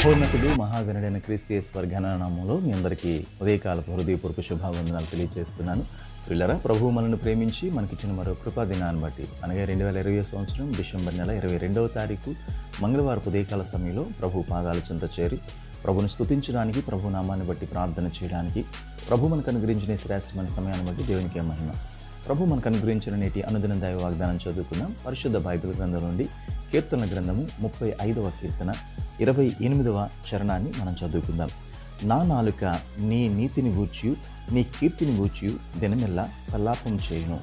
మహోన్నతుడు మహాగణుడైన క్రీస్తేశ్వర్ ఘననామంలో మీ అందరికీ ఉదయకాలపు హృదయపూర్వక శుభావందనాలు తెలియజేస్తున్నాను పిల్లరా ప్రభువు మనల్ని ప్రేమించి మనకిచ్చిన మరో కృపా దినాన్ని బట్టి అనగా రెండు వేల ఇరవై సంవత్సరం డిసెంబర్ నెల ఇరవై రెండవ తారీఖు మంగళవారం ఉదయకాల సమయంలో ప్రభు పాదాల చెంత చేరి ప్రభుని స్తుతించడానికి ప్రభు నామాన్ని బట్టి ప్రార్థన చేయడానికి ప్రభు మనకు అనుగ్రహించిన ఈ శ్రేష్టమైన సమయాన్ని బట్టి దేవునికి మహిమ ప్రభు మనకు అనుగ్రహించిన నేటి అనుదిన దైవ వాగ్దానం చదువుకుందాం పరిశుద్ధ బైబిల్ గ్రంథం నుండి కీర్తన గ్రంథము ముప్పై ఐదవ కీర్తన ఇరవై ఎనిమిదవ చరణాన్ని మనం చదువుకుందాం నా నాలుక నీ నీతిని గూర్చి నీ కీర్తిని గూర్చి దినమెల్లా సల్లాపం చేయును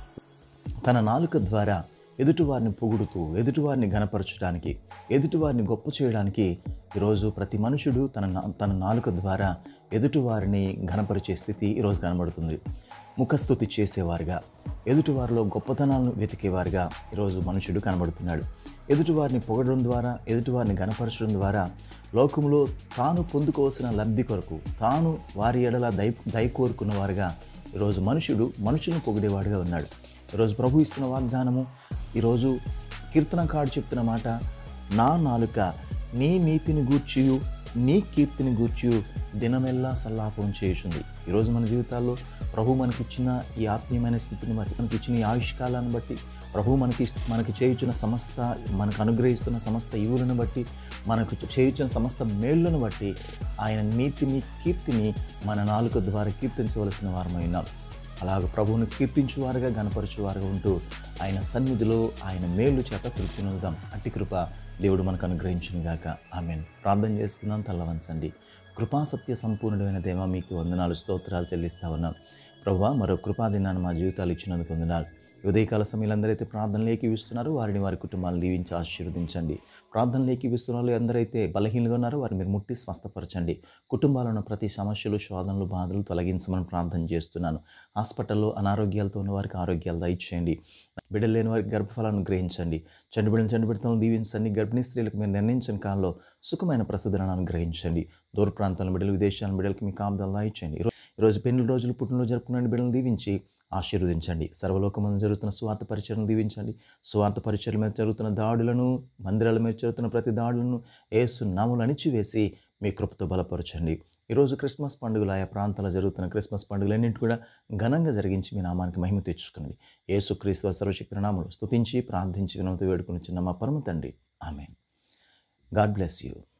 తన నాలుక ద్వారా ఎదుటివారిని పొగుడుతూ ఎదుటివారిని ఘనపరచడానికి ఎదుటివారిని గొప్ప చేయడానికి ఈరోజు ప్రతి మనుషుడు తన నా- తన నాలుక ద్వారా ఎదుటివారిని ఘనపరిచే స్థితి ఈరోజు కనబడుతుంది ముఖస్థుతి చేసేవారుగా ఎదుటివారిలో గొప్పతనాలను వెతికేవారుగా ఈరోజు మనుషుడు కనబడుతున్నాడు ఎదుటివారిని పొగడడం ద్వారా ఎదుటివారిని గణపరచడం ద్వారా లోకంలో తాను పొందుకోవాల్సిన లబ్ధి కొరకు తాను వారి ఎడల దయ దయ కోరుకున్న వారుగా ఈరోజు మనుషుడు మనుషులను పొగిడేవాడుగా ఉన్నాడు ఈరోజు ప్రభు ఇస్తున్న వాగ్దానము ఈరోజు కీర్తనకాడు చెప్తున్న మాట నా నాలుక నీ నీతిని గూర్చియు నీ కీర్తిని గూర్చియు దినమెల్లా సల్లాపం చేయుచుంది ఈరోజు మన జీవితాల్లో ప్రభు మనకిచ్చిన ఈ ఆత్మీయమైన స్థితిని బట్టి మనకి ఇచ్చిన ఈ ఆయుష్కాలాన్ని బట్టి ప్రభు మనకి మనకి చేయుచున్న సమస్త మనకు అనుగ్రహిస్తున్న సమస్త ఇవులను బట్టి మనకు చేయుచున్న సమస్త మేళ్లను బట్టి ఆయన నీతిని కీర్తిని మన నాలుక ద్వారా కీర్తించవలసిన వారమై ఉన్నాం అలాగ ప్రభువును కీర్తించువారుగా గనపరచువారుగా ఉంటూ ఆయన సన్నిధిలో ఆయన మేలు చేత తృప్తి నొందుదాం అట్టి కృప దేవుడు మనకు అనుగ్రహించును గాక ఆమెన్ ప్రార్థన చేసుకుందాం తల్లవంచండి కృపా సత్య సంపూర్ణమైన దేవ మీకు వందనాలు స్తోత్రాలు చెల్లిస్తా ఉన్నాం ప్రభా మరో కృపా దినాన్ని మా జీవితాలు ఇచ్చినందుకు వందనాలు ఈ ఉదయకాల సమయంలో అందరైతే ప్రార్థనలు ఏకీవిస్తున్నారో వారిని వారి కుటుంబాలను దీవించి ఆశీర్వదించండి ప్రార్థనలు ఏకీవిస్తున్న వాళ్ళు ఎందరైతే బలహీనంగా ఉన్నారో వారిని మీరు ముట్టి స్వస్థపరచండి కుటుంబాల్లో ఉన్న ప్రతి సమస్యలు శోధనలు బాధలు తొలగించమని ప్రార్థన చేస్తున్నాను హాస్పిటల్లో అనారోగ్యాలతో ఉన్న వారికి ఆరోగ్యాలు దయచేయండి బిడ్డలు లేని వారికి గర్భఫలాన్ని గ్రహించండి చండి బిడ్డలు చండి బిడ్డలను దీవించండి గర్భిణీ స్త్రీలకు మీరు నిర్ణయించిన కాలంలో సుఖమైన ప్రసూదనాన్ని గ్రహించండి దూర ప్రాంతాల బిడ్డలు విదేశాల బిడ్డలకి మీ కాపుదలు దయచేయండి ఈరో- ఈరోజు పెళ్లి రోజులు పుట్టినరోజు జరుపుకున్న బిడ్డలను దీవించి ఆశీర్వదించండి సర్వలోకమందు జరుగుతున్న స్వార్థ పరిచయను దీవించండి స్వార్థ పరిచయల మీద జరుగుతున్న దాడులను మందిరాల మీద జరుగుతున్న ప్రతి దాడులను ఏసు నాములు అణిచివేసి మీ కృపతో బలపరచండి ఈరోజు క్రిస్మస్ పండుగలు ఆయా ప్రాంతాల్లో జరుగుతున్న క్రిస్మస్ పండుగలన్నింటి కూడా ఘనంగా జరిగించి మీ నామానికి మహిమ తెచ్చుకోండి యేసు క్రీస్తు సర్వశక్తి నామలు స్తుతించి ప్రార్థించి వినోత వేడుకుని చిన్న మా పరమ తండ్రి ఆమె గాడ్ బ్లెస్ యూ